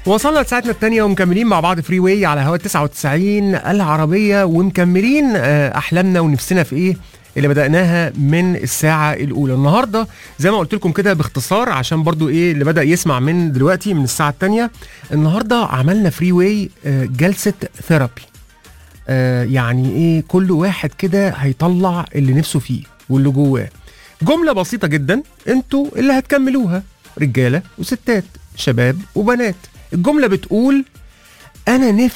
وصلنا لساعتنا الثانية ومكملين مع بعض فري واي على هوا 99 العربية ومكملين آه، أحلامنا ونفسنا في إيه اللي بدأناها من الساعة الأولى النهاردة زي ما قلت لكم كده باختصار عشان برضو إيه اللي بدأ يسمع من دلوقتي من الساعة الثانية النهاردة عملنا فري واي آه، جلسة ثيرابي آه، يعني إيه كل واحد كده هيطلع اللي نفسه فيه واللي جواه جملة بسيطة جدا انتوا اللي هتكملوها رجالة وستات شباب وبنات الجملة بتقول أنا نفسي